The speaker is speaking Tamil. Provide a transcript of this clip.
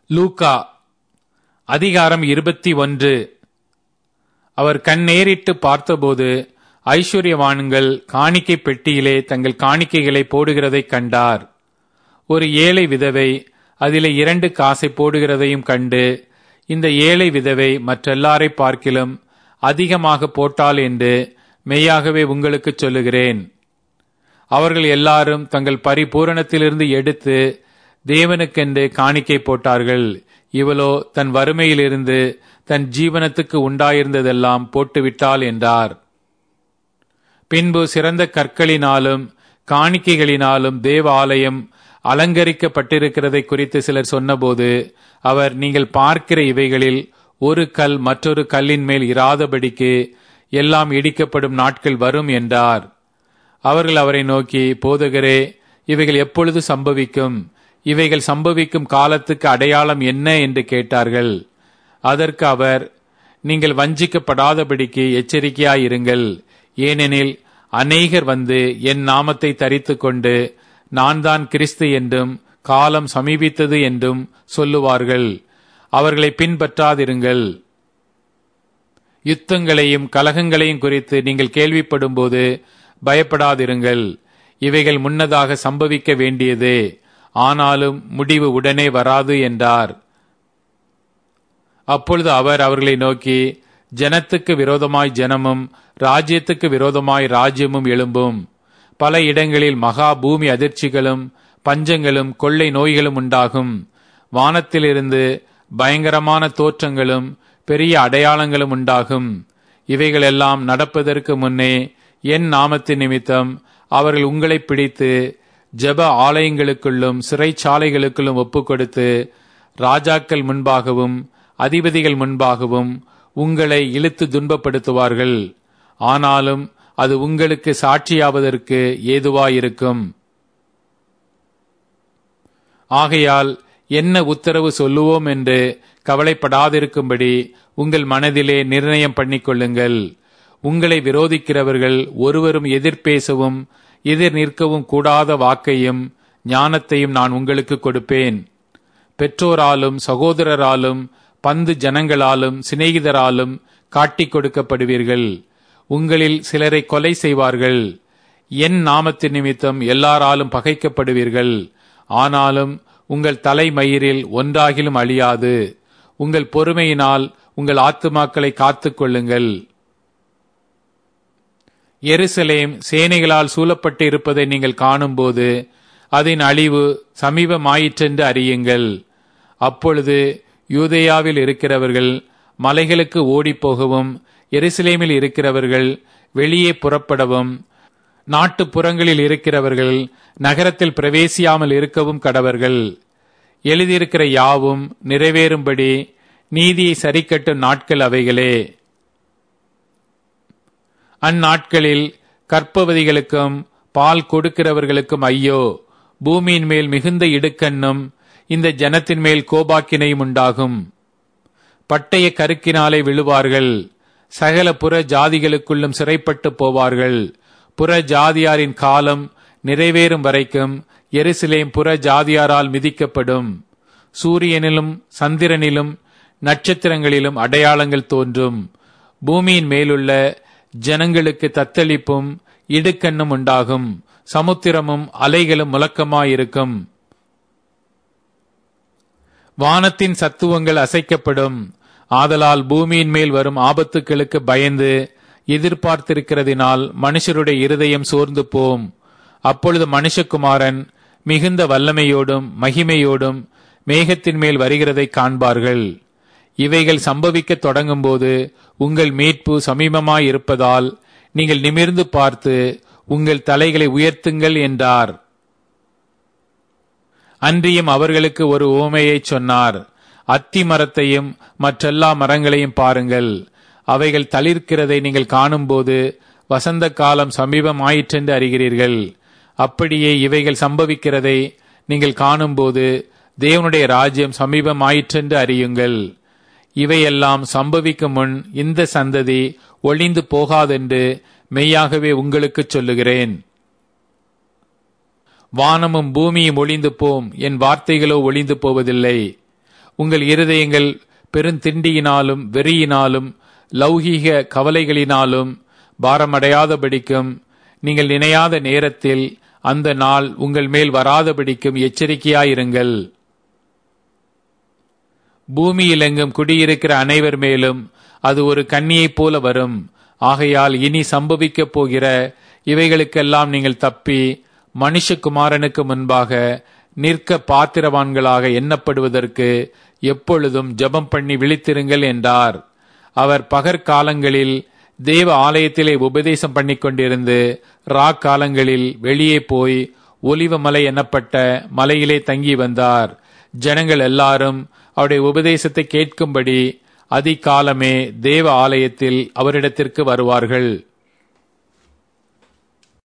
லூக்கா அதிகாரம் இருபத்தி ஒன்று அவர் கண் நேரிட்டு பார்த்தபோது ஐஸ்வர்யவான்கள் காணிக்கை பெட்டியிலே தங்கள் காணிக்கைகளை போடுகிறதைக் கண்டார் ஒரு ஏழை விதவை அதிலே இரண்டு காசை போடுகிறதையும் கண்டு இந்த ஏழை விதவை மற்றெல்லாரை பார்க்கிலும் அதிகமாக போட்டாள் என்று மெய்யாகவே உங்களுக்கு சொல்லுகிறேன் அவர்கள் எல்லாரும் தங்கள் பரிபூரணத்திலிருந்து எடுத்து தேவனுக்கென்று காணிக்கை போட்டார்கள் இவளோ தன் வறுமையிலிருந்து தன் ஜீவனத்துக்கு உண்டாயிருந்ததெல்லாம் போட்டுவிட்டாள் என்றார் பின்பு சிறந்த கற்களினாலும் காணிக்கைகளினாலும் தேவ ஆலயம் அலங்கரிக்கப்பட்டிருக்கிறதை குறித்து சிலர் சொன்னபோது அவர் நீங்கள் பார்க்கிற இவைகளில் ஒரு கல் மற்றொரு கல்லின் மேல் இராதபடிக்கு எல்லாம் இடிக்கப்படும் நாட்கள் வரும் என்றார் அவர்கள் அவரை நோக்கி போதகரே இவைகள் எப்பொழுது சம்பவிக்கும் இவைகள் சம்பவிக்கும் காலத்துக்கு அடையாளம் என்ன என்று கேட்டார்கள் அதற்கு அவர் நீங்கள் வஞ்சிக்கப்படாதபடிக்கு எச்சரிக்கையாயிருங்கள் ஏனெனில் அநேகர் வந்து என் நாமத்தை தரித்து கொண்டு நான் தான் கிறிஸ்து என்றும் காலம் சமீபித்தது என்றும் சொல்லுவார்கள் அவர்களை பின்பற்றாதிருங்கள் யுத்தங்களையும் கலகங்களையும் குறித்து நீங்கள் கேள்விப்படும்போது பயப்படாதிருங்கள் இவைகள் முன்னதாக சம்பவிக்க வேண்டியதே ஆனாலும் முடிவு உடனே வராது என்றார் அப்பொழுது அவர் அவர்களை நோக்கி ஜனத்துக்கு விரோதமாய் ஜனமும் ராஜ்யத்துக்கு விரோதமாய் ராஜ்யமும் எழும்பும் பல இடங்களில் மகா பூமி அதிர்ச்சிகளும் பஞ்சங்களும் கொள்ளை நோய்களும் உண்டாகும் வானத்திலிருந்து பயங்கரமான தோற்றங்களும் பெரிய அடையாளங்களும் உண்டாகும் இவைகளெல்லாம் நடப்பதற்கு முன்னே என் நாமத்தின் நிமித்தம் அவர்கள் உங்களை பிடித்து ஜெப ஆலயங்களுக்குள்ளும் சிறைச்சாலைகளுக்குள்ளும் ஒப்புக்கொடுத்து ராஜாக்கள் முன்பாகவும் அதிபதிகள் முன்பாகவும் உங்களை இழுத்து துன்பப்படுத்துவார்கள் ஆனாலும் அது உங்களுக்கு சாட்சியாவதற்கு ஏதுவாயிருக்கும் ஆகையால் என்ன உத்தரவு சொல்லுவோம் என்று கவலைப்படாதிருக்கும்படி உங்கள் மனதிலே நிர்ணயம் பண்ணிக்கொள்ளுங்கள் உங்களை விரோதிக்கிறவர்கள் ஒருவரும் எதிர்பேசவும் எதிர் நிற்கவும் கூடாத வாக்கையும் ஞானத்தையும் நான் உங்களுக்கு கொடுப்பேன் பெற்றோராலும் சகோதரராலும் பந்து ஜனங்களாலும் சிநேகிதராலும் காட்டிக் கொடுக்கப்படுவீர்கள் உங்களில் சிலரை கொலை செய்வார்கள் என் நாமத்தின் நிமித்தம் எல்லாராலும் பகைக்கப்படுவீர்கள் ஆனாலும் உங்கள் தலைமயிரில் ஒன்றாகிலும் அழியாது உங்கள் பொறுமையினால் உங்கள் ஆத்துமாக்களை காத்துக் கொள்ளுங்கள் எருசலேம் சேனைகளால் சூழப்பட்டு இருப்பதை நீங்கள் காணும்போது அதன் அழிவு சமீபமாயிற்றென்று அறியுங்கள் அப்பொழுது யூதேயாவில் இருக்கிறவர்கள் மலைகளுக்கு ஓடிப்போகவும் எருசலேமில் இருக்கிறவர்கள் வெளியே புறப்படவும் நாட்டுப்புறங்களில் இருக்கிறவர்கள் நகரத்தில் பிரவேசியாமல் இருக்கவும் கடவர்கள் எழுதியிருக்கிற யாவும் நிறைவேறும்படி நீதியை சரிக்கட்டும் நாட்கள் அவைகளே அந்நாட்களில் கற்பவதிகளுக்கும் பால் கொடுக்கிறவர்களுக்கும் ஐயோ பூமியின் மேல் மிகுந்த இடுக்கண்ணும் இந்த ஜனத்தின் மேல் கோபாக்கினையும் உண்டாகும் பட்டய கருக்கினாலே விழுவார்கள் சகல புற ஜாதிகளுக்குள்ளும் சிறைப்பட்டு போவார்கள் புற ஜாதியாரின் காலம் நிறைவேறும் வரைக்கும் எருசலேம் புற ஜாதியாரால் மிதிக்கப்படும் சூரியனிலும் சந்திரனிலும் நட்சத்திரங்களிலும் அடையாளங்கள் தோன்றும் பூமியின் மேலுள்ள ஜனங்களுக்கு தத்தளிப்பும் இடுக்கண்ணும் உண்டாகும் சமுத்திரமும் அலைகளும் முழக்கமாயிருக்கும் வானத்தின் சத்துவங்கள் அசைக்கப்படும் ஆதலால் பூமியின் மேல் வரும் ஆபத்துக்களுக்கு பயந்து எதிர்பார்த்திருக்கிறதினால் மனுஷருடைய இருதயம் சோர்ந்து போம் அப்பொழுது மனுஷகுமாரன் மிகுந்த வல்லமையோடும் மகிமையோடும் மேகத்தின் மேல் வருகிறதை காண்பார்கள் இவைகள் சம்பவிக்க தொடங்கும்போது உங்கள் மீட்பு சமீபமாயிருப்பதால் நீங்கள் நிமிர்ந்து பார்த்து உங்கள் தலைகளை உயர்த்துங்கள் என்றார் அன்றியும் அவர்களுக்கு ஒரு ஓமையை சொன்னார் அத்தி மரத்தையும் மற்றெல்லா மரங்களையும் பாருங்கள் அவைகள் தளிர்க்கிறதை நீங்கள் காணும்போது வசந்த காலம் சமீபம் ஆயிற்றென்று அறிகிறீர்கள் அப்படியே இவைகள் சம்பவிக்கிறதை நீங்கள் காணும்போது தேவனுடைய ராஜ்யம் சமீபம் ஆயிற்றென்று அறியுங்கள் இவையெல்லாம் சம்பவிக்கும் முன் இந்த சந்ததி ஒளிந்து போகாதென்று மெய்யாகவே உங்களுக்கு சொல்லுகிறேன் வானமும் பூமியும் ஒளிந்து போம் என் வார்த்தைகளோ ஒளிந்து போவதில்லை உங்கள் இருதயங்கள் பெருந்திண்டியினாலும் வெறியினாலும் லௌகீக கவலைகளினாலும் பாரமடையாதபடிக்கும் நீங்கள் நினையாத நேரத்தில் அந்த நாள் உங்கள் மேல் வராதபடிக்கும் எச்சரிக்கையாயிருங்கள் பூமியிலெங்கும் குடியிருக்கிற அனைவர் மேலும் அது ஒரு கண்ணியைப் போல வரும் ஆகையால் இனி சம்பவிக்கப் போகிற இவைகளுக்கெல்லாம் நீங்கள் தப்பி மனுஷகுமாரனுக்கு முன்பாக நிற்க பாத்திரவான்களாக எண்ணப்படுவதற்கு எப்பொழுதும் ஜெபம் பண்ணி விழித்திருங்கள் என்றார் அவர் பகற்காலங்களில் தேவ ஆலயத்திலே உபதேசம் பண்ணி கொண்டிருந்து காலங்களில் வெளியே போய் ஒலிவ மலை எனப்பட்ட மலையிலே தங்கி வந்தார் ஜனங்கள் எல்லாரும் அவருடைய உபதேசத்தை கேட்கும்படி அதிகாலமே தேவ ஆலயத்தில் அவரிடத்திற்கு வருவார்கள்